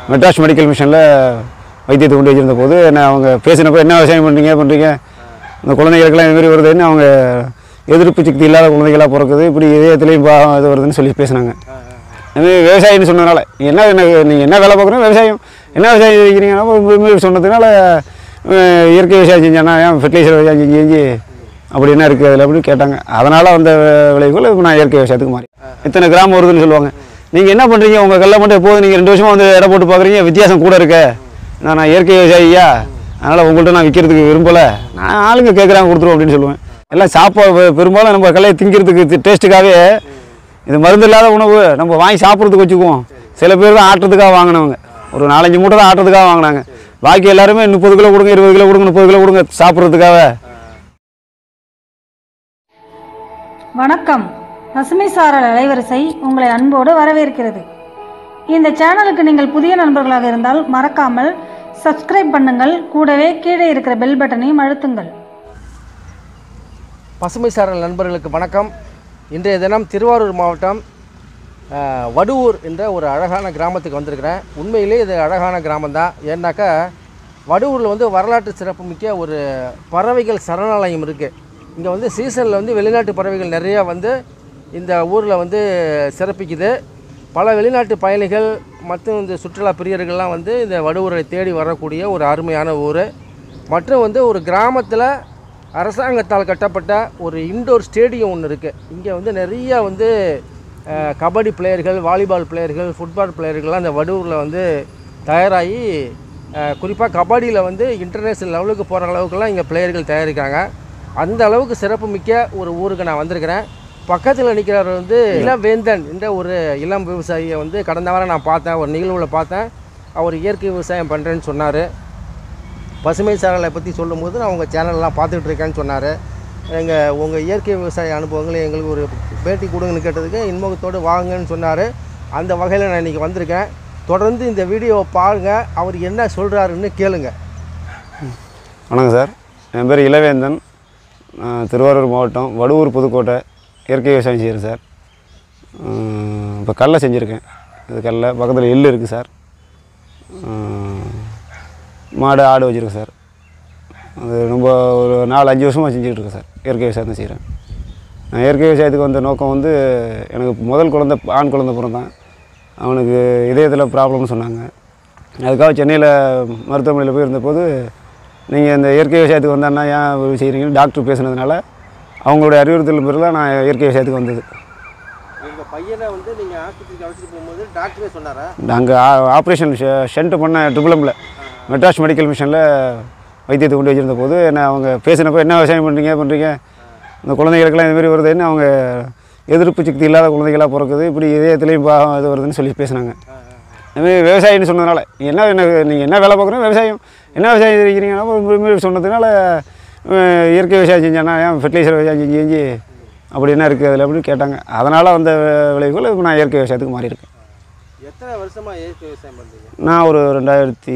Madras medical மிஷனில் வைத்தியத்தை கொண்டு வச்சிருந்த போது என்ன அவங்க பேசினப்போ என்ன விவசாயம் பண்ணுறீங்க பண்ணுறீங்க இந்த குழந்தைகளுக்கெல்லாம் இது மாதிரி வருதுன்னு அவங்க எதிர்ப்பு சக்தி இல்லாத குழந்தைகளாக பிறக்குது இப்படி இதயத்துலேயும் பா இது வருதுன்னு சொல்லி பேசினாங்க அது விவசாயின்னு சொன்னதுனால என்ன என்ன நீங்கள் என்ன வேலை பார்க்குறோம் விவசாயம் என்ன விவசாயம் செய்கிறீங்கன்னா இப்படி சொன்னதுனால அஹ், இயற்கை விவசாயம் செஞ்சானா ஏன் ஃபெர்டிலைசர் விவசாயம் செஞ்சு செஞ்சு அப்படி என்ன இருக்குது அதில் அப்படின்னு கேட்டாங்க அதனால் வந்த விளைவுகள் இப்போ நான் இயற்கை விவசாயத்துக்கு மாறி இத்தனை கிராம் வருதுன்னு சொல்லுவாங்க நீங்கள் என்ன பண்ணுறீங்க உங்கள் கல்ல மட்டும் எப்போதும் நீங்கள் ரெண்டு வருஷமாக வந்து இடம் போட்டு பார்க்குறீங்க வித்தியாசம் கூட இருக்க நான் நான் இயற்கை விவசாயியா அதனால் உங்கள்கிட்ட நான் விற்கிறதுக்கு விரும்பலை நான் ஆளுங்க கேட்குறாங்க கொடுத்துருவோம் அப்படின்னு சொல்லுவேன் எல்லாம் சாப்பாடு பெரும்பாலும் நம்ம கல்லையை திங்கிறதுக்கு டேஸ்ட்டுக்காகவே இது மருந்து இல்லாத உணவு நம்ம வாங்கி சாப்பிட்றதுக்கு வச்சுக்குவோம் சில பேர் தான் ஆட்டுறதுக்காக வாங்கினவங்க ஒரு நாலஞ்சு மூட்டை தான் ஆட்டுறதுக்காக வாங்கினாங்க பாக்கி எல்லாருமே முப்பது கிலோ கொடுங்க இருபது கிலோ கொடுங்க முப்பது கிலோ கொடுங்க சாப்பிட்றதுக்காக வணக்கம் பசுமை சாரல் அலைவரிசை உங்களை அன்போடு வரவேற்கிறது இந்த சேனலுக்கு நீங்கள் புதிய நண்பர்களாக இருந்தால் மறக்காமல் சப்ஸ்கிரைப் பண்ணுங்கள் கூடவே கீழே இருக்கிற பெல் பட்டனையும் அழுத்துங்கள் பசுமை சாரல் நண்பர்களுக்கு வணக்கம் இன்றைய தினம் திருவாரூர் மாவட்டம் அஹ், வடுவூர் என்ற ஒரு அழகான கிராமத்துக்கு வந்திருக்கிறேன் உண்மையிலே இது அழகான கிராமம்தான் ஏன்னாக்கா வடுவூரில் வந்து வரலாற்று சிறப்புமிக்க ஒரு பறவைகள் சரணாலயம் இருக்குது இங்கே வந்து சீசனில் வந்து வெளிநாட்டு பறவைகள் நிறையா வந்து இந்த ஊரில் வந்து சிறப்பிக்குது பல வெளிநாட்டு பயணிகள் மற்றும் இந்த சுற்றுலா பிரியர்கள்லாம் வந்து இந்த வடுவூரை தேடி வரக்கூடிய ஒரு அருமையான ஊர் மற்றும் வந்து ஒரு கிராமத்தில் அரசாங்கத்தால் கட்டப்பட்ட ஒரு இண்டோர் ஸ்டேடியம் ஒன்று இருக்குது இங்கே வந்து நிறைய வந்து அஹ், கபடி பிளேயர்கள் வாலிபால் பிளேயர்கள் ஃபுட்பால் பிளேயர்கள்லாம் இந்த வடூரில் வந்து தயாராகி குறிப்பாக கபடியில் வந்து இன்டர்நேஷ்னல் லெவலுக்கு போகிற அளவுக்குலாம் இங்கே பிளேயர்கள் தயாரிக்கிறாங்க அந்த அளவுக்கு சிறப்பு மிக்க ஒரு ஊருக்கு நான் வந்திருக்கிறேன் பக்கத்தில் நிற்கிறவர் வந்து இளவேந்தன் என்ற ஒரு இளம் விவசாயியை வந்து கடந்த வாரம் நான் பார்த்தேன் ஒரு நிகழ்வில் பார்த்தேன் அவர் இயற்கை விவசாயம் பண்ணுறேன்னு சொன்னார் பசுமை சாரலை பற்றி சொல்லும்போது நான் உங்கள் சேனல்லாம் பார்த்துட்டு இருக்கேன்னு சொன்னார் எங்கள் உங்கள் இயற்கை விவசாய அனுபவங்களை எங்களுக்கு ஒரு பேட்டி கொடுங்கன்னு கேட்டதுக்கு இன்முகத்தோடு வாங்கன்னு சொன்னார் அந்த வகையில் நான் இன்றைக்கி வந்திருக்கேன் தொடர்ந்து இந்த வீடியோவை பாருங்கள் அவர் என்ன சொல்கிறாருன்னு கேளுங்க வணக்கம் சார் என் பேர் இளவேந்தன் நான் திருவாரூர் மாவட்டம் வடுவூர் புதுக்கோட்டை இயற்கை விவசாயம் செய்கிறேன் சார் இப்போ கடலை செஞ்சுருக்கேன் இது கடலை பக்கத்தில் எள்ளு இருக்குது சார் உம், மாடு ஆடு வச்சுருக்கேன் சார் அது ரொம்ப ஒரு நாலு அஞ்சு வருஷமாக செஞ்சுக்கிட்டு இருக்கேன் சார் இயற்கை விவசாயம் தான் செய்கிறேன் நான் இயற்கை விவசாயத்துக்கு வந்த நோக்கம் வந்து எனக்கு முதல் குழந்தை ஆண் குழந்தை பிறந்தான் அவனுக்கு இதயத்தில் ப்ராப்ளம்னு சொன்னாங்க அதுக்காக சென்னையில் மருத்துவமனையில் போய் இருந்தபோது நீங்கள் இந்த இயற்கை விவசாயத்துக்கு வந்தான்னா ஏன் இப்படி செய்கிறீங்கன்னு டாக்டர் பேசுனதுனால அவங்களுடைய அறிவுறுத்தல் பிறகு நான் இயற்கை விவசாயத்துக்கு வந்தது உங்கள் பையனை வந்து நீங்கள் ஆஸ்பத்திரிக்கு அழைச்சிட்டு போகும்போது டாக்டரே சொன்னாரா நாங்கள் ஆப்ரேஷன் ஷென்ட் பண்ண ட்ரிபிளமில் மெட்ராஸ் மெடிக்கல் மிஷனில் வைத்தியத்தை கொண்டு வச்சிருந்த போது என்ன அவங்க பேசினப்போ என்ன விவசாயம் பண்ணுறீங்க பண்ணுறீங்க இந்த குழந்தைகளுக்கெல்லாம் இதுமாரி வருதுன்னு அவங்க எதிர்ப்பு சக்தி இல்லாத குழந்தைகளாக பிறக்குது இப்படி இதயத்துலேயும் பா இது வருதுன்னு சொல்லி பேசினாங்க அதுமாரி விவசாயின்னு சொன்னதுனால என்ன என்ன நீங்கள் என்ன வேலை பார்க்குறோம் விவசாயம் என்ன விவசாயம் செய்கிறீங்கன்னா இப்படி சொன்னதுனால அஹ், இயற்கை விவசாயம் செஞ்சானா ஏன் ஃபெர்டிலைசர் விவசாயம் செஞ்சு செஞ்சு அப்படி என்ன இருக்குது அதில் அப்படின்னு கேட்டாங்க அதனால் வந்த விளைவுகள் இப்போ நான் இயற்கை விவசாயத்துக்கு மாறி இருக்கேன் எத்தனை வருஷமாக இயற்கை விவசாயம் பண்ணுறீங்க நான் ஒரு ரெண்டாயிரத்தி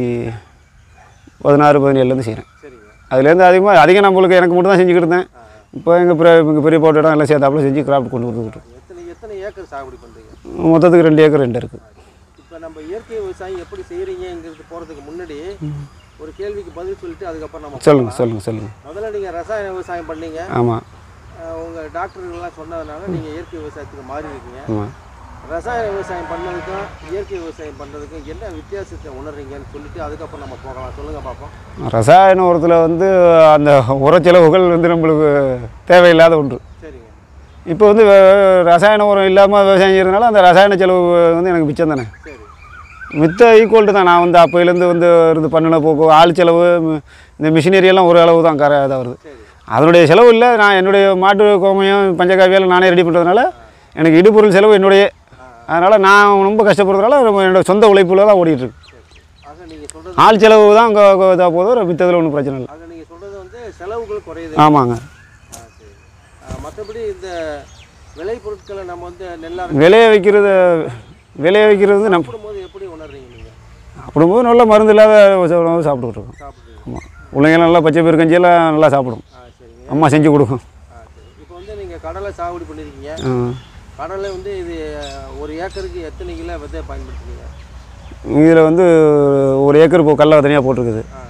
பதினாறு பதினேழுலேருந்து செய்கிறேன் சரிங்க அதுலேருந்து அதிகமாக அதிகம் நம்மளுக்கு எனக்கு மட்டும் தான் செஞ்சுக்கிட்டு இருந்தேன் இப்போ எங்கள் பெரிய எங்கள் பெரிய போட்ட இடம் எல்லாம் சேர்த்தாப்புல செஞ்சு கிராஃப்ட் கொண்டு வந்துக்கிட்டு இருக்கோம். எத்தனை எத்தனை ஏக்கர் சாகுபடி பண்ணுறீங்க மொத்தத்துக்கு ரெண்டு ஏக்கர் ரெண்டு இருக்குது இப்போ நம்ம இயற்கை விவசாயம் எப்படி செய்கிறீங்கிறது போகிறதுக்கு முன்னாடி ஒரு கேள்விக்கு பதில் சொல்லிட்டு அதுக்கப்புறம் நம்ம சொல்லுங்கள் சொல்லுங்கள் சொல்லுங்கள் முதல்ல நீங்கள் ரசாயன விவசாயம் பண்ணீங்க ஆமாம் அஹ் உங்க டாக்டர்கள்லாம் சொன்னதுனால நீங்க இயற்கை விவசாயத்துக்கு மாறி இருக்கீங்க ஆமாம் ரசாயன விவசாயம் பண்ணதுக்கும் இயற்கை விவசாயம் பண்றதுக்கும் என்ன வித்தியாசத்தை உணர்றீங்கன்னு சொல்லிட்டு அதுக்கப்புறம் நம்ம போகலாம் சொல்லுங்க பார்ப்போம் ரசாயன உரத்தில் வந்து அந்த உரச்செலவுகள் வந்து நம்மளுக்கு தேவையில்லாத ஒன்று சரிங்க இப்போ வந்து வே- ரசாயன உரம் இல்லாமல் விவசாயம் செய்கிறதுனால அந்த ரசாயன செலவு வந்து எனக்கு மிச்சம் தானே சரி மித்த ஈக்குவல் தான் நான் வந்து அப்போயிலேருந்து வந்து இருந்து பண்ணின போக்கு ஆள் செலவு ம- இந்த மிஷினரி எல்லாம் ஒரு அளவு தான் கர இதாக வருது சரி அதனுடைய செலவு இல்லை நான் என்னுடைய மாட்டு கோமையும் பஞ்சகாவியால் நானே ரெடி பண்ணுறதுனால எனக்கு இடுபொருள் செலவு என்னுடைய அதனால் நான் ரொம்ப கஷ்டப்படுறதுனால ரொம்ப என்னோட சொந்த உழைப்புல தான் ஓடிட்டு இருக்கு ஆக நீங்க சொல்றது ஆள் செலவு தான் இங்கே இதாக போதும் மித்ததில் ஒன்றும் பிரச்சனை இல்லை ஆக நீங்க சொல்றது வந்து செலவுகள் குறையுது ஆமாங்க ஆ, சரி ஆ, மற்றபடி இந்த விளை பொருட்களை நம்ம வந்து நெல்லாக விளைய வைக்கிறது விளைய வைக்கிறது வந்து நம்ம சாப்பிடும்போது எப்படி உணர்றீங்க நீங்க அப்படிங்கும்போது நல்ல மருந்து இல்லாத உணவு சாப்பிட்டுக்கிட்டு இருக்கோம் சாப்பிடுறீங்க ஆமாம் பிள்ளைங்களாம் நல்லா பச்சை பயிர் கஞ்சியெல்லாம் நல்லா சாப்பிடும் ஆ சரிங்க அம்மா செஞ்சு கொடுக்கும் ஆ சரி இப்போ வந்து நீங்க கடலை சாகுபடி பண்ணிருக்கீங்க ஆ. கடலை வந்து இது ஒரு ஏக்கருக்கு எத்தனை கிலோ விதை பயன்படுத்துறீங்க இதில் வந்து ஒரு ஏக்கர் இப்போ கடலை தனியாக போட்டிருக்குது ஆ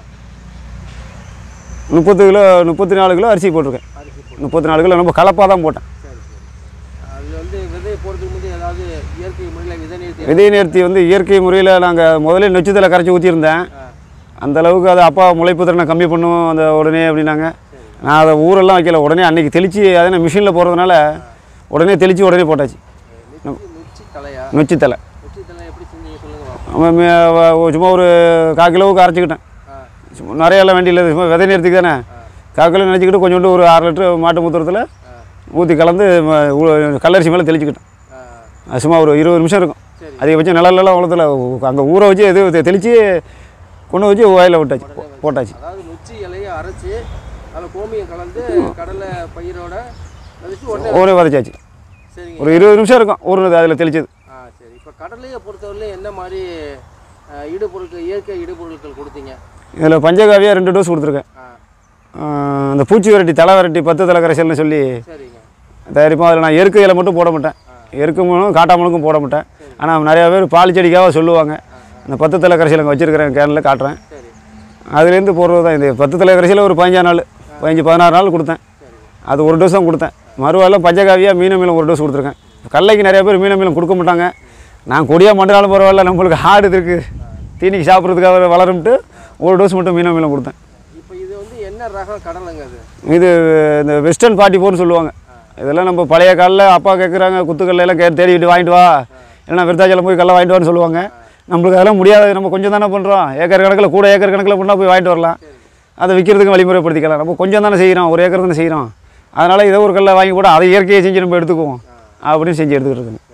முப்பது கிலோ முப்பத்தி நாலு கிலோ அரிசி போட்டிருக்கேன் அரிசி போட்டு முப்பத்தி நாலு கிலோ ரொம்ப கலப்பாக தான் போட்டேன் சரி சரி அது வந்து விதை போடுறதுக்கு முந்தைய ஏதாவது இயற்கை முறையில் விதை நிறுத்தி விதை நேர்த்தி வந்து இயற்கை முறையில் நாங்கள் முதல்ல நொச்சுதலை கரைச்சி ஊற்றியிருந்தேன் ஆ அந்த அளவுக்கு அது அப்பா முளைப்பு திறனை கம்மி பண்ணும் அந்த உடனே அப்படின்னாங்க நான் அதை ஊரெல்லாம் வைக்கல உடனே அன்றைக்கி தெளித்து அதே மிஷினில் போகிறதுனால உடனே தெளித்து உடனே போட்டாச்சு நொச்சி நொச்சி தலையா நொச்சி தலை நொச்சி தலை எப்படி செஞ்சீங்க சொல்லுங்க பாப்போம். அவன் மே- வ- சும்மா ஒரு கால் கிலோவுக்கு அரைச்சிக்கிட்டேன் ஆ சும்மா நிறைய எல்லாம் வேண்டியில்லை சும்மா விதை நேர்த்திக்கு தானே கால் கிலோ நினச்சிக்கிட்டு கொஞ்சோண்டு ஒரு அரை லிட்டர் மாட்டு மூத்திரத்தில் ஊற்றி கலந்து ம- ஊ- கல்லரிசி மேலே தெளிச்சுக்கிட்டேன் ஆ அது சும்மா ஒரு இருபது நிமிஷம் இருக்கும் சரி. அதிகபட்சம் நிழல்லாம் வளர்த்துல அங்கே ஊற வச்சு எது தெ- தெளித்து கொண்டு வச்சு வயலில் விட்டாச்சு போ- போட்டாச்சு அதாவது நொச்சி இலையை அரைச்சி அதில் கோமியம் கலந்து கடலை பயிரோட விதைச்சு உடனே ஒரே விதைச்சாச்சு சரிங்க ஒரு இருபது நிமிஷம் இருக்கும் ஊறினது அதில் தெளிச்சது ஆ சரி இப்போ கடலையை பொறுத்தவரையிலும் என்ன மாதிரி ஆ, இடுபொருட்கள் இயற்கை இடுபொருட்கள் கொடுத்தீங்க இதில் பஞ்சகாவியாக ரெண்டு டோஸ் கொடுத்துருக்கேன் ஆ ஆஹ் அந்த பூச்சி வெரைட்டி தலை வெரைட்டி பத்து தலை கரைசல்னு சொல்லி சரிங்க தயாரிப்போம் அதில் நான் எருக்கு இலை மட்டும் போட மாட்டேன் எருக்கு மூலம் காட்டாமலுக்கும் போட மாட்டேன் ஆனால் நிறையா பேர் பால் செடிக்காக சொல்லுவாங்க அந்த பத்து தலை கரைசல் அங்கே வச்சுருக்கிறேன் கேனில் காட்டுறேன் சரி அதுலேருந்து போடுறது தான் இந்த பத்து தலை கரைசல் ஒரு பதினஞ்சா நாள் பதினஞ்சு பதினாறு நாள் கொடுத்தேன் அது ஒரு டோஸ் தான் கொடுத்தேன் மறுவாயில் பஞ்சகாவியாக மீன மீளம் ஒரு டோஸ் கொடுத்துருக்கேன் கடலைக்கு நிறைய பேர் மீன மீளம் கொடுக்க மாட்டாங்க நான் கொடியாக மண்டனாலும் பரவாயில்ல நம்மளுக்கு ஆடு இருக்கு தீனிக்கு சாப்பிட்றதுக்காக வளரும்ட்டு ஒரு டோஸ் மட்டும் மீன மீளம் கொடுத்தேன் இப்போ இது வந்து என்ன ரகம் கடலைங்க அது இது இந்த வெஸ்டர்ன் பார்ட்டி போர்னு சொல்லுவாங்க இதெல்லாம் நம்ம பழைய காலில் அப்பா கேட்குறாங்க குத்துக்கல்ல எல்லாம் கே தேடிட்டு வாங்கிட்டு வா இல்லைன்னா விருத்தாச்சலம் போய் கல்லை வாங்கிட்டு வான்னு சொல்லுவாங்க நம்மளுக்கு அதெல்லாம் முடியாது நம்ம கொஞ்சம் தானே பண்ணுறோம் ஏக்கர் கணக்கில் கூட ஏக்கர் கணக்கில் பண்ணால் போய் வாங்கிட்டு வரலாம் அதை விற்கிறதுக்கு வழிமுறைப்படுத்திக்கலாம் நம்ம கொஞ்சம் தானே செய்கிறோம் ஒரு ஏக்கர் தானே செய்கிறோம் அதனால் இதை ஒரு கல்லை வாங்கி கூட அதை இயற்கையை செஞ்சு நம்ம எடுத்துக்குவோம் அப்படின்னு செஞ்சு எடுத்துக்கிட்டு இருக்கேன்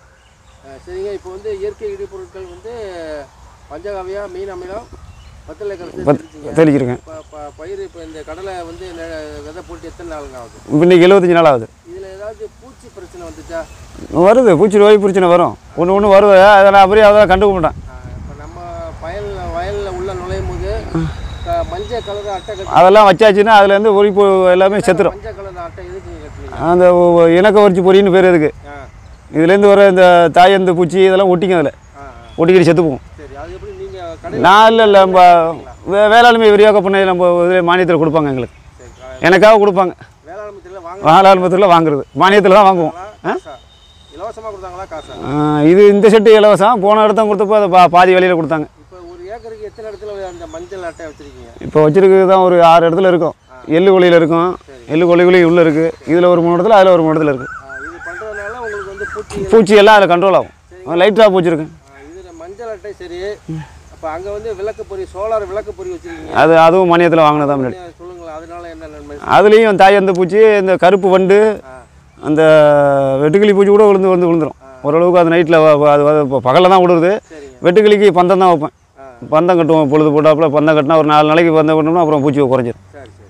ஆ, சரிங்க இப்போ வந்து இயற்கை இடுபொருட்கள் வந்து பஞ்சகாவியா மீன் அமிலம் பத்தலை கலந்து தெரிஞ்சிங்க தெளிச்சிருக்கேன் இப்போ ப- பயிர் இப்போ இந்த கடலை வந்து நெ- விதை போட்டு எத்தனை நாளுங்க ஆகுது இப்போ இன்னைக்கு எழுபத்தஞ்சு நாள் ஆகுது இதில் ஏதாவது பூச்சி பிரச்சனை வந்துச்சா வருது பூச்சி நோய் பிரச்சனை வரும் ஒன்று ஒன்று வருது அதை நான் அப்படியே அதெல்லாம் கண்டுக்க மாட்டேன் இப்போ நம்ம வயல் வயலில் உள்ள நுழையும் போது க- மஞ்சள் கலர் அட்டை கட்டி அதெல்லாம் வச்சாச்சுன்னா அதுலேருந்து ஒழிப்பு எல்லாமே செத்துரும் மஞ்சள் கலர் அட்டை எதுக்கு நீங்க கட்டுறீங்க அந்த ஒ- இணக்க வரிச்சி பொறின்னு பேர் இதுக்கு ஆ இதுலேருந்து வர இந்த தாயந்து பூச்சி இதெல்லாம் ஒட்டிக்கும் அதில் ஆ ஆ. ஒட்டிக்கிட்டு செத்து போகும் சரி அது எப்படி நீங்கள் கடையில் நான் இல்லை இல்லை நம்ம வே- வேளாண்மை விரிவாக்க பண்ணி நம்ம இதில் மானியத்தில் கொடுப்பாங்க எங்களுக்கு சரி க- எனக்காக கொடுப்பாங்க வேளாண்மைத்தில் வாங்க வேளாண்மத்தில் வாங்குறது மானியத்தில் தான் வாங்குவோம் காசா இலவசமாக கொடுத்தாங்களா காசா ஆ, இது இந்த செட்டு இலவசம் போன இடத்த கொடுத்தப்போ அதை பா பாதி வழியில் கொடுத்தாங்க இப்போ ஒரு ஏக்கருக்கு எத்தனை இடத்துல அந்த மஞ்சள் அட்டை வச்சிருக்கீங்க இப்போ வச்சிருக்கிறது தான் ஒரு ஆறு இடத்துல இருக்கும் எள்ளு கொள்ளியில் இருக்கும் எள்ளு கொள்ளி கொள்ளி உள்ளே இருக்குது இதில் ஒரு மூணு இடத்துல அதில் ஒரு மூணு இடத்துல இருக்குது ஆ, இது பண்ணுறதுனால உங்களுக்கு வந்து பூச்சி பூச்சி எல்லாம் அதில் கண்ட்ரோல் ஆகும் லைட்டாக பூச்சி இருக்கு இதில் மஞ்சள் அட்டை சரி அப்போ அங்கே வந்து விளக்கு பொறி சோலார் விளக்கு பொறி வச்சிருக்கீங்க அது அதுவும் மானியத்தில் வாங்கினதான் முன்னாடி கொஞ்சம் சொல்லுங்களேன் அதனால என்ன நன்மை அதுலேயும் தாயந்து பூச்சி இந்த கருப்பு வண்டு அந்த வெட்டுக்கிளி பூச்சி கூட விழுந்து வந்து விழுந்துரும் ஓரளவுக்கு அது நைட்டில் அது இப்போ பகலில் தான் விடுறது சரிங்க வெட்டுக்கிளிக்கு பந்தம் தான் வைப்பேன் ஆ. பந்தம் கட்டுவோம் பொழுது போட்டாப்புல பந்தம் கட்டினா ஒரு நாலு நாளைக்கு பந்தம் கட்டணும்னா அப்புறம் பூச்சி குறைஞ்சிரும் சரி சரி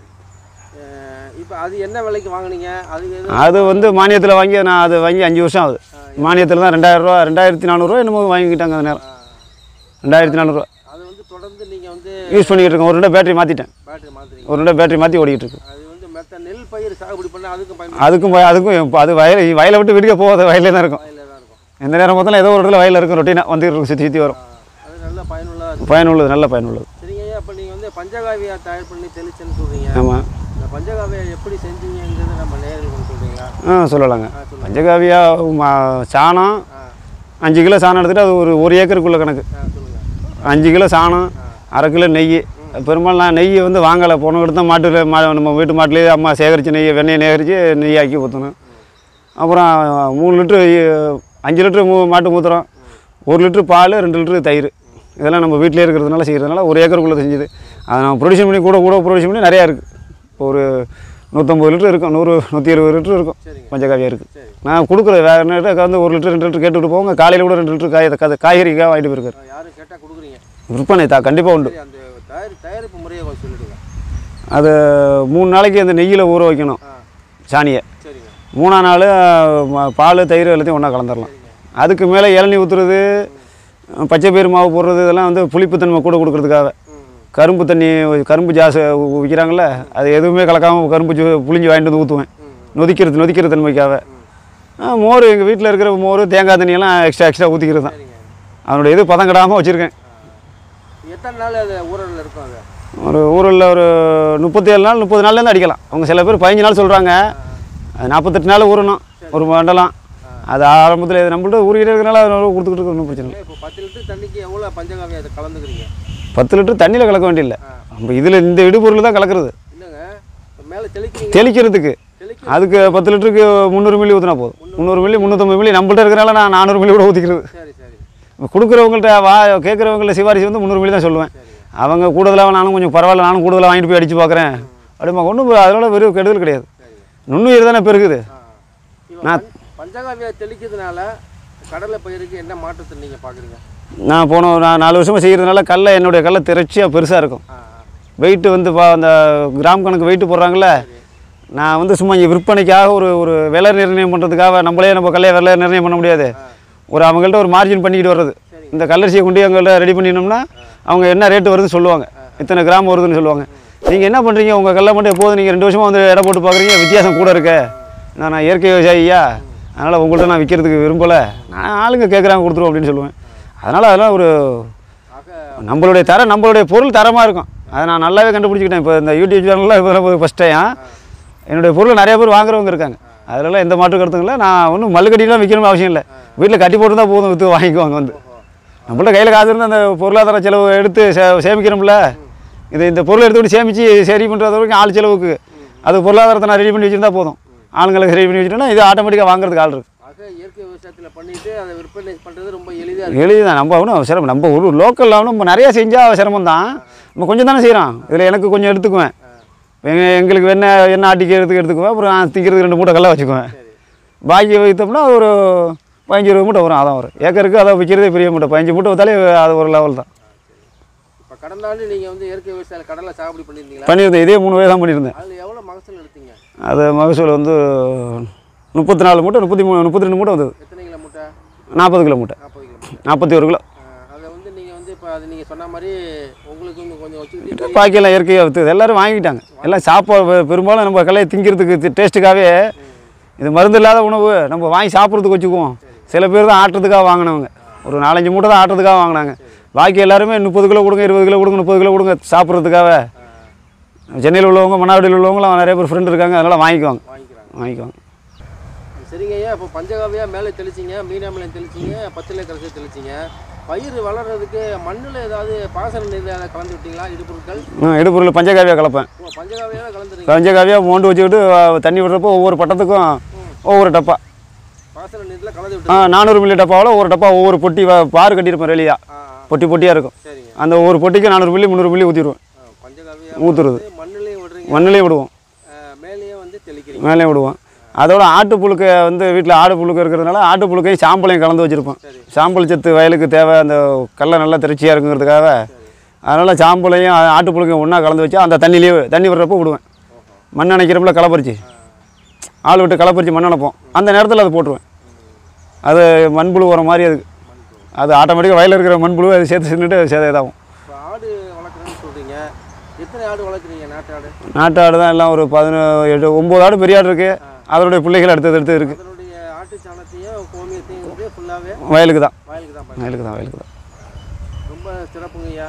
இப்போ அது என்ன விலைக்கு வாங்குனீங்க அது எது அது வந்து மானியத்தில் வாங்கி நான் அது வாங்கி அஞ்சு வருஷம் ஆகுது மானியத்தில் தான் ரெண்டாயிரரூவா ரெண்டாயிரத்தி நானூறுரூவா என்னமோ வாங்கிக்கிட்டாங்க அந்த நேரம் ரெண்டாயிரத்தி நானூறுரூவா அது வந்து தொடர்ந்து நீங்கள் வந்து யூஸ் பண்ணிக்கிட்டு இருக்கேன் ஒரு ரெண்டு பேட்டரி மாற்றிட்டேன் பேட்டரி மாற்றுறீங்க ஒரு ரெண்டு பேட்டரி மாற்றி ஓடிக்கிட்டு இருக்கு அது வந்து மெத்த நெல் பயிர் சாகுபடி பண்ணால் அதுக்கும் பயன் அதுக்கும் பய- அதுக்கும் இப்போ அது வயல் வயலை விட்டு விடிய போகாத வயலே தான் இருக்கும் வயலில் தான் இருக்கும் எந்த நேரம் பார்த்தாலும் ஏதோ ஒரு இடத்துல வயலில் இருக்கும் ரொட்டீனாக வந்துட்டு இருக்கும் சுற்றி சுற்றி வரும் ஆ, அது நல்ல பயனுள்ளதாக இருக்கும் பயனுள்ளது நல்ல பயனுள்ளது சரிங்க ஐயா இப்போ நீங்கள் வந்து பஞ்சகாவியா தயார் பண்ணி தெளிச்சேன்னு சொல்கிறீங்க ஆமாம் இந்த பஞ்சகாவியா எப்படி செஞ்சீங்கன்றது நம்ம நேரில் கொண்டு சொல்கிறீங்களா ஆ சொல்லலாங்க ஆ சொல்லுங்கள் பஞ்சகாவியா ம- சாணம் ஆ அஞ்சு கிலோ சாணம் எடுத்துகிட்டு அது ஒரு ஒரு ஏக்கருக்குள்ள கணக்கு ஆ சொல்லுங்கள் அஞ்சு கிலோ சாணம் அரை கிலோ நெய் பெரும்பாலும் நான் நெய் வந்து வாங்கலை போன இடத்த மாட்டுல மா நம்ம வீட்டு மாட்டிலேயே அம்மா சேகரித்த நெய்யை வெண்ணெயை நேகரித்து நெய்யாக்கி ஊற்றணும் அப்புறம் மூணு லிட்ரு அஞ்சு லிட்ரு மூ மாட்டு மூத்திரம் ஒரு லிட்ரு பால் ரெண்டு லிட்ரு தயிர் இதெல்லாம் நம்ம வீட்டிலே இருக்கிறதுனால செய்கிறதுனால ஒரு ஏக்கருக்குள்ளே செஞ்சது அதை நான் ப்ரொடியூஷன் பண்ணி கூட கூட ப்ரொடியூஷன் பண்ணி நிறையா இருக்குது ஒரு நூற்றம்பது லிட்டர் இருக்கும் நூறு நூற்றி இருபது லிட்டர் இருக்கும் சரிங்க. பஞ்சகாவியா இருக்குது சரி நான் கொடுக்குறது வேறு நேரத்தில் வந்து ஒரு லிட்டர் ரெண்டு லிட்டர் கேட்டுவிட்டு போங்க காலையில் கூட ரெண்டு லிட்டர் காய் கா- காய்கறிக்காக வாங்கிட்டு போயிருக்காரு ஆ, யாரும் கேட்டால் கொடுக்குறீங்க விற்பனை தா கண்டிப்பாக உண்டு சரி அந்த தயார் தயாரிப்பு முறையை கொஞ்சம் சொல்லிடுங்க அது மூணு நாளைக்கு அந்த நெய்யில் ஊற வைக்கணும் ஆ சாணியை சரிங்க மூணாம் நாள் ம- பால் தயிர் எல்லாத்தையும் ஒன்றா கலந்துடலாம் அதுக்கு மேலே இளநீ ஊற்றுறது பச்சை பயிறு மாவு போடுறது இதெல்லாம் வந்து புளிப்புத்தன்மை கூட கொடுக்கறதுக்காக ம் கரும்பு தண்ணி கரும்பு ஜாஸ் விற்கிறாங்கல்ல அது எதுவுமே கலக்காமல் கரும்பு ஜூ புளிஞ்சு வாங்கிட்டு வந்து ஊற்றுவேன் ம் நொதிக்கிறது நொதிக்கிற தன்மைக்காக ஆ, மோர் எங்கள் வீட்டில் இருக்கிற மோர் தேங்காய் தண்ணியெல்லாம் எக்ஸ்ட்ரா எக்ஸ்ட்ரா ஊற்றிக்கிறது தான் சரிங்க அதனுடைய இது பதம் கெடாமல் வச்சுருக்கேன் எத்தனை நாள் அது ஊரில் இருக்கும் அது ஒரு ஊரில் ஒரு முப்பத்தி ஏழு நாள் முப்பது நாள்லேருந்து அடிக்கலாம் அவங்க சில பேர் பதினஞ்சு நாள் சொல்கிறாங்க அது நாற்பத்தெட்டு நாள் ஊறணும் ஒரு மண்டலம் அது ஆரம்பத்தில் இது நம்மள்ட்ட ஊறிக்கிட்டே இருக்கிறனால அது கொடுத்துக்கிட்டு இருக்கு, ஒன்றும் பிரச்சனை இல்லை இப்போ பத்து லிட்டர் தண்ணிக்கு எவ்வளோ பஞ்சகாவியம் அதை கலந்துக்கிறீங்க பத்து லிட்டர் தண்ணியில் கலக்க வேண்டியதில்லை நம்ம இதில் இந்த இடுபொருள் தான் கலக்கிறது இல்லைங்க இப்போ மேலே தெளிக்கிறீங்க தெளிக்கிறதுக்கு தெளிக்க அதுக்கு பத்து லிட்டருக்கு முந்நூறு மில்லி ஊற்றினா போதும் முந்நூறு மில்லி முந்நூற்றம்பது மில்லி நம்மள்ட்ட இருக்கிறனால நான் நானூறு மில்லி கூட ஊற்றிக்கிறது சரி சரி இப்போ கொடுக்குறவங்கள்ட்ட வா கேட்குறவங்கள்ட்ட சிபாரிசு வந்து முந்நூறு மில்லி தான் சொல்லுவேன் அவங்க கூடுதலாக நானும் கொஞ்சம் பரவாயில்ல நானும் கூடுதலாக வாங்கிட்டு போய் அடித்து பார்க்குறேன் அப்படிமா ஒன்றும் அதோட வெறும் கெடுதல் கிடையாது நுண்ணுயிர் தானே பெருகுது ஆ இப்போ பஞ்சகாவியா தெளிக்கிறதுனால கடலை பயிருக்கு என்ன மாற்றத்தை நீங்கள் பார்க்குறீங்க நான் போன ஒரு நா- நாலு வருஷமாக செய்கிறதுனால கல்லை என்னுடைய கல்லை திரட்சியாக பெருசாக இருக்கும் ஆ வெயிட்டு வந்து பா அந்த கிராம் கணக்கு வெயிட்டு போடுறாங்கல்ல நான் வந்து சும்மா இங்கே விற்பனைக்காக ஒரு ஒரு விலை நிர்ணயம் பண்ணுறதுக்காக நம்மளே நம்ம கல்லையை விலை நிர்ணயம் பண்ண முடியாது ஒரு அவங்கள்ட்ட ஒரு மார்ஜின் பண்ணிக்கிட்டு வர்றது இந்த கல்லரிசியை கொண்டு அவங்கள்ட்ட ரெடி பண்ணினோம்னா அவங்க என்ன ரேட்டு வருதுன்னு சொல்லுவாங்க இத்தனை கிராம் வருதுன்னு சொல்லுவாங்க நீங்கள் என்ன பண்ணுறீங்க உங்கள் கல்லை மட்டும் எப்போதும் நீங்கள் ரெண்டு வருஷமாக வந்து எடை போட்டு பார்க்குறீங்க வித்தியாசம் கூட இருக்கே நான் நான் இயற்கை விவசாயியா அதனால் உங்கள்கிட்ட நான் விற்கிறதுக்கு விரும்பலை நான் ஆளுங்க கேட்குறாங்க கொடுத்துருவோம் அப்படின்னு சொல்லுவேன் அதனால் அதெல்லாம் ஒரு ஆக நம்மளுடைய தரம் நம்மளுடைய பொருள் தரமாக இருக்கும் அதை நான் நல்லாவே கண்டுபிடிச்சிக்கிட்டேன் இப்போ இந்த யூடியூப் சேனலில் இப்போ ஃபஸ்ட் டைம் என்னுடைய பொருள் நிறைய பேர் வாங்குறவங்க இருக்காங்க அதிலலாம் எந்த மாற்று கருத்துங்கள நான் ஒன்றும் மல்லுக்கட்டிலாம் விற்கணும்னு அவசியம் இல்லை வீட்டில் கட்டி போட்டு தான் போதும் விற்று வாங்கிக்குவாங்க வந்து நம்மள்ட்ட கையில் காசு இருந்தால் அந்த பொருளாதார செலவு எடுத்து சே சேமிக்கிறோம்ல இது இந்த பொருள் எடுத்துக்கிட்டு சேமித்து சரி பண்ணுறது வரைக்கும் ஆள் செலவுக்கு அது பொருளாதாரத்தை நான் ரெடி பண்ணி வச்சுருந்தா போதும் ஆளுங்களுக்கு ரெடி பண்ணி வச்சுட்டோன்னா இது ஆட்டோமேட்டிக்காக வாங்குறதுக்கு ஆள் இருக்கு ஆக இயற்கை விவசாயத்தில் பண்ணிட்டு அதை விற்பனை பண்ணுறது ரொம்ப எளிதாக இருக்கு எளிதான் நம்ம ஒன்றும் சிரமம் நம்ம ஒரு லோக்கலில் ஒன்றும் நம்ம நிறையா செஞ்சால் சிரமம் தான் நம்ம கொஞ்சம் தானே செய்கிறோம் இதில் எனக்கு கொஞ்சம் எடுத்துக்குவேன் எங்க எங்களுக்கு என்ன என்ன ஆட்டிக்கிறதுக்கு எடுத்துக்குவேன் அப்புறம் நான் திங்கிறதுக்கு ரெண்டு மூட்டை கல்ல வச்சுக்குவேன் பாக்கி வைத்தோம்னா ஒரு பதினஞ்சு இருபது மூட்டை வரும் அதான் வரும் ஏக்கருக்கு அதை விற்கிறதே பெரிய மூட்டை பதினஞ்சு மூட்டை வைத்தாலே அது ஒரு லெவல் தான் இப்போ கடந்த ஆண்டு நீங்கள் வந்து இயற்கை விவசாயியில் கடலை சாகுபடி பண்ணியிருந்தீங்களா பண்ணியிருந்தேன் இதே மூணு வயது தான் பண்ணியிருந்தேன் அதில் எவ்வளோ மகசூல் எடுத்தீங்க அது மகசூல் வந்து முப்பத்தி நாலு மூட்டை முப்பத்தி மூணு முப்பத்தி ரெண்டு மூட்டை வந்தது எத்தனை கிலோ மூட்டை நாற்பது கிலோ மூட்டை நாற்பது கிலோ மூட்டை நாற்பத்தி ஒரு கிலோ அதை வந்து நீங்கள் வந்து இப்போ அது நீங்கள் சொன்ன மாதிரி உங்களுக்கு வந்து கொஞ்சம் வச்சுக்கிட்டு பாக்கியெல்லாம் இயற்கையாக விற்றுது எல்லாரும் வாங்கிட்டாங்க எல்லாம் சாப்பாடு பெரும்பாலும் நம்ம கலையை திங்கிறதுக்கு டேஸ்ட்டுக்காகவே இது மருந்து இல்லாத உணவு நம்ம வாங்கி சாப்பிட்றதுக்கு வச்சுக்குவோம் சில பேர் தான் ஆட்டுறதுக்காக வாங்கினவங்க ஒரு நாலஞ்சு மூட்டை தான் ஆட்டுறதுக்காக வாங்கினாங்க பாக்கி எல்லாருமே முப்பது கிலோ கொடுங்க இருபது கிலோ கொடுங்க முப்பது கிலோ கொடுங்க சாப்பிட்றதுக்காக சென்னையில் உள்ளவங்க மன்னாவடியில் உள்ளவங்களாம் நிறைய பேர் ஃப்ரெண்ட் இருக்காங்க அதனால் வாங்கிக்குவாங்க வாங்கிக்கிறாங்க வாங்கிக்குவாங்க சரிங்க ஐயா இப்போ பஞ்சகாவியா மேலே தெளிச்சிங்க மீனாமலையும் தெளிச்சிங்க பச்சிலை கரைச்சி தெளிச்சிங்க பயிர் வளர்றதுக்கு மண்ணில் ஏதாவது பாசன நீர் ஏதாவது கலந்து விட்டீங்களா இடுபொருட்கள் நான் இடுப்பொருள் பஞ்சகாவியாக கலப்பேன் ஓ பஞ்சகாவியாவே கலந்துறீங்க பஞ்சகாவியாக மோண்டு வச்சுக்கிட்டு அஹ், தண்ணி விடுறப்போ ஒவ்வொரு பட்டத்துக்கும் ஒவ்வொரு டப்பா பாசன நீரில் கலந்து ஆ விட்டு நானூறு மில்லி டப்பாவில் ஒவ்வொரு டப்பா ஒவ்வொரு பொட்டி வ- பார் கட்டியிருப்பேன் ரெலியாக ஆ பொட்டி பொட்டியாக இருக்கும் சரிங்க அந்த ஒவ்வொரு பொட்டிக்கு நானூறு மில்லி முந்நூறு மில்லி ஊற்றிடுவேன் ஆ, பஞ்சகாவியா ஊற்றுறது வந்து மண்ணுலையும் விடுறீங்க மண்ணிலையும் விடுவோம் ஆ, மேலேயும் வந்து தெளிக்கிறீங்க மேலேயும் விடுவோம் அதோட ஆட்டு புழுக்க வந்து வீட்டில் ஆடு புழுக்க இருக்கிறதுனால ஆட்டு புழுக்கையும் சாம்பலையும் கலந்து வச்சுருப்போம் சரி சாம்பல் சத்து வயலுக்கு தேவை அந்த கடலை நல்லா திரட்சியாக இருக்குங்கிறதுக்காக அதனால் சாம்பலையும் ஆ- ஆட்டு புழுக்கையும் ஒன்றா கலந்து வச்சு அந்த தண்ணியிலேயே தண்ணி விடுறப்போ விடுவேன் மண் அணைக்கிறப்பல களை பறிச்சு ஆள் விட்டு களை பறிச்சு மண் அணைப்போம் அந்த நேரத்தில் அதை போட்டுருவேன் அது மண்புழு உரம் மாதிரி அதுக்கு அது ஆட்டோமேட்டிக்காக வயலில் இருக்கிற மண்புழு அது சேர்த்து செஞ்சுட்டு சே- இதாகும் இப்போ ஆடு வளர்க்குறேன்னு சொல்கிறீங்க எத்தனை ஆடு வளர்க்குறீங்க நாட்டு ஆடு நாட்டு ஆடு தான் எல்லாம் ஒரு பதினேழு எட்டு ஒம்பது ஆடு பெரிய ஆடு இருக்குது அதனுடைய பிள்ளைகள் அடுத்தது அடுத்து இருக்குது அதனுடைய ஆட்டு சாணத்தையும் கோமியத்தையும் வந்து ஃபுல்லாகவே வயலுக்கு தான் வயலுக்கு தான் பயன்படுத்துறீங்க. வயலுக்கு தான் வயலுக்கு தான் ரொம்ப சிறப்புங்க ஐயா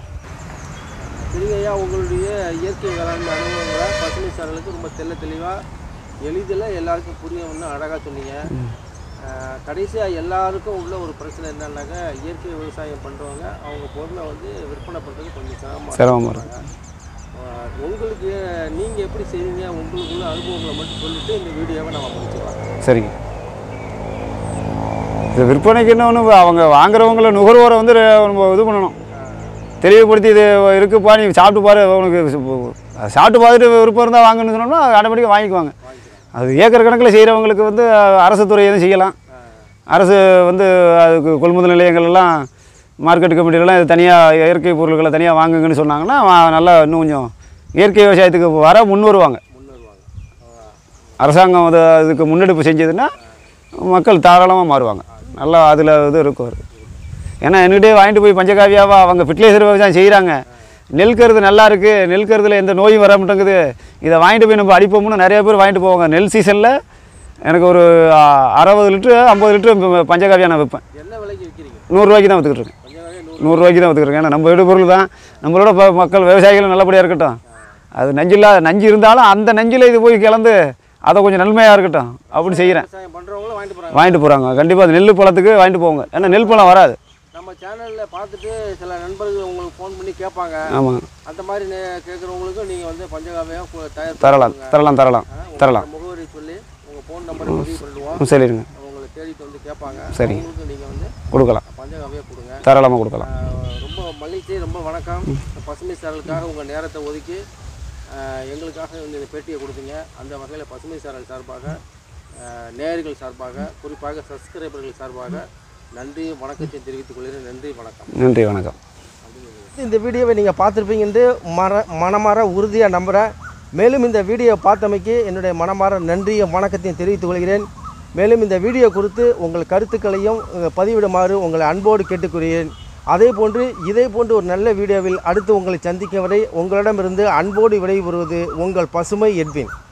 சரிங்க ஐயா உங்களுடைய இயற்கை வேளாண்மை அனுபவங்களை பசுமை சாரலுக்கு ரொம்ப தெள்ள தெளிவாக எளிதில் எல்லாருக்கும் புரியணும்னு அழகாக சொன்னீங்க கடைசியாக எல்லாருக்கும் உள்ள ஒரு பிரச்சனை என்னன்னாக்கா இயற்கை விவசாயம் பண்ணுறவங்க அவங்க பொருளை வந்து விற்பனை பண்ணுறது கொஞ்சம் சிரமமாக சிரமமாக இருக்கும் ஆஹ் உங்களுக்கு நீங்கள் எப்படி செய்வீங்க உங்களுக்குள்ள அனுபவங்களை மட்டும் சொல்லிட்டு இந்த வீடியோவை நம்ம முடிச்சுக்கலாம் சரிங்க இது விற்பனைக்கு என்ன ஒன்று அவங்க வாங்குறவங்கள நுகர்வோரை வந்து ரெ- நம்ம இது பண்ணணும் தெளிவுபடுத்தி இது இருக்குப்பா நீ சாப்பிட்டு பாரு உனக்கு சு- சாப்பிட்டு பார்த்துட்டு விருப்பம் இருந்தால் வாங்கணும்னு சொன்னோம்னா ஆட்டோமேட்டிக்காக வாங்கிக்குவாங்க அது ஏக்கர் கணக்கில் செய்கிறவங்களுக்கு வந்து அரசு துறை எதுவும் செய்யலாம் அரசு வந்து அதுக்கு கொள்முதல் நிலையங்கள் எல்லாம் மார்க்கெட் கமிட்டிலலாம் இது தனியாக இயற்கை பொருட்களை தனியாக வாங்குங்கன்னு சொன்னாங்கன்னா வா- நல்லா இன்னும் கொஞ்சம் இயற்கை விவசாயத்துக்கு வர முன் வருவாங்க முன் வருவாங்க அரசாங்கம் அது அதுக்கு முன்னெடுப்பு செஞ்சதுன்னா மக்கள் தாராளமாக மாறுவாங்க நல்லா அதில் இது இருக்கும் அது. ஏன்னா என்கிட்டே வாங்கிட்டு போய் பஞ்சகாவியாவா அவங்க ஃபெர்டிலைசர் விவசாயம் செய்கிறாங்க நெல் கருது நல்லா இருக்குது நெல் கருதுல எந்த நோயும் வர மாட்டேங்குது இதை வாங்கிட்டு போய் நம்ம அடிப்போம்னு நிறைய பேர் வாங்கிட்டு போவாங்க நெல் சீசனில் எனக்கு ஒரு ஆ, அறுபது லிட்ரு ஐம்பது லிட்ரு பஞ்சகாவியா நான் விற்பேன் என்ன விலைக்கு விற்கிறீங்க நூறுரூவாய்க்கு தான் விற்றுக்கிட்டு இருக்கேன் பஞ்சகாவியம் நூறு நூறுரூவாய்க்கு தான் விற்றுக்கிட்டு ஏன்னா நம்ம வீடு பொருள் தான் நம்மளோட ப- மக்கள் விவசாயிகள் நல்லபடியாக இருக்கட்டும் அது நஞ்சில்லாத நஞ்சு இருந்தாலும் அந்த நஞ்சில் இது போய் கலந்து அதை கொஞ்சம் நன்மையாக இருக்கட்டும் அப்படின்னு செய்கிறேன் விவசாயம் பண்ணுறவங்களும் வாங்கிட்டு போகிறாங்க வாங்கிட்டு போகிறாங்க கண்டிப்பாக அது நெல் பழத்துக்கு வாங்கிட்டு போவாங்க ஏன்னா நெல் பழம் வராது நம்ம சேனலில் பார்த்துட்டு சில நண்பர்கள் உங்களுக்கு ஃபோன் பண்ணி கேட்பாங்க ஆமாம் அந்த மாதிரி நே- கேட்குறவங்களுக்கும் நீங்கள் வந்து பஞ்சகாவியம் கு- தயார் தரலாம் பண்ணுங்க. தரலாம் தரலாம் ஆ, உங்களோட தரலாம். முகவரி சொல்லி உங்கள் ஃபோன் நம்பரை பதிவு பண்ணிடுவோம் ம், சரிங்க உங்களை தேடிட்டு வந்து கேட்பாங்க சரிங்க. அவங்களுக்கு நீங்கள் வந்து கொடுக்கலாம் பஞ்சகாவியம் கொடுங்க தாராளமாக கொடுக்கலாம் ஆ, ரொம்ப மகிழ்ச்சி ரொம்ப வணக்கம் பசுமை சாரலுக்காக உங்கள் நேரத்தை ஒதுக்கி ஆ, எங்களுக்காக வந்து இந்த பேட்டியை கொடுத்தீங்க அந்த வகையில் பசுமை சாரல் சார்பாக ஆ, நேயர்கள் சார்பாக குறிப்பாக சப்ஸ்கிரைபர்கள் சார்பாக நன்றி வணக்கத்தை தெரிவித்துக் கொள்கிறேன் நன்றி வணக்கம் நன்றி வணக்கம் இந்த வீடியோவை நீங்கள் பார்த்துருப்பீங்க என்று மர மனமாற உறுதியாக நம்புகிறேன் மேலும் இந்த வீடியோ பார்த்தமைக்கு என்னுடைய மனமாற நன்றியும் வணக்கத்தையும் தெரிவித்துக் கொள்கிறேன் மேலும் இந்த வீடியோ குறித்து உங்கள் கருத்துக்களையும் அஹ், பதிவிடுமாறு உங்களை அன்போடு கேட்டுக்கொள்கிறேன் அதே போன்று இதே போன்று ஒரு நல்ல வீடியோவில் அடுத்து உங்களை சந்திக்கும் வரை உங்களிடமிருந்து அன்போடு விடைபெறுவது உங்கள் பசுமை எட்வின்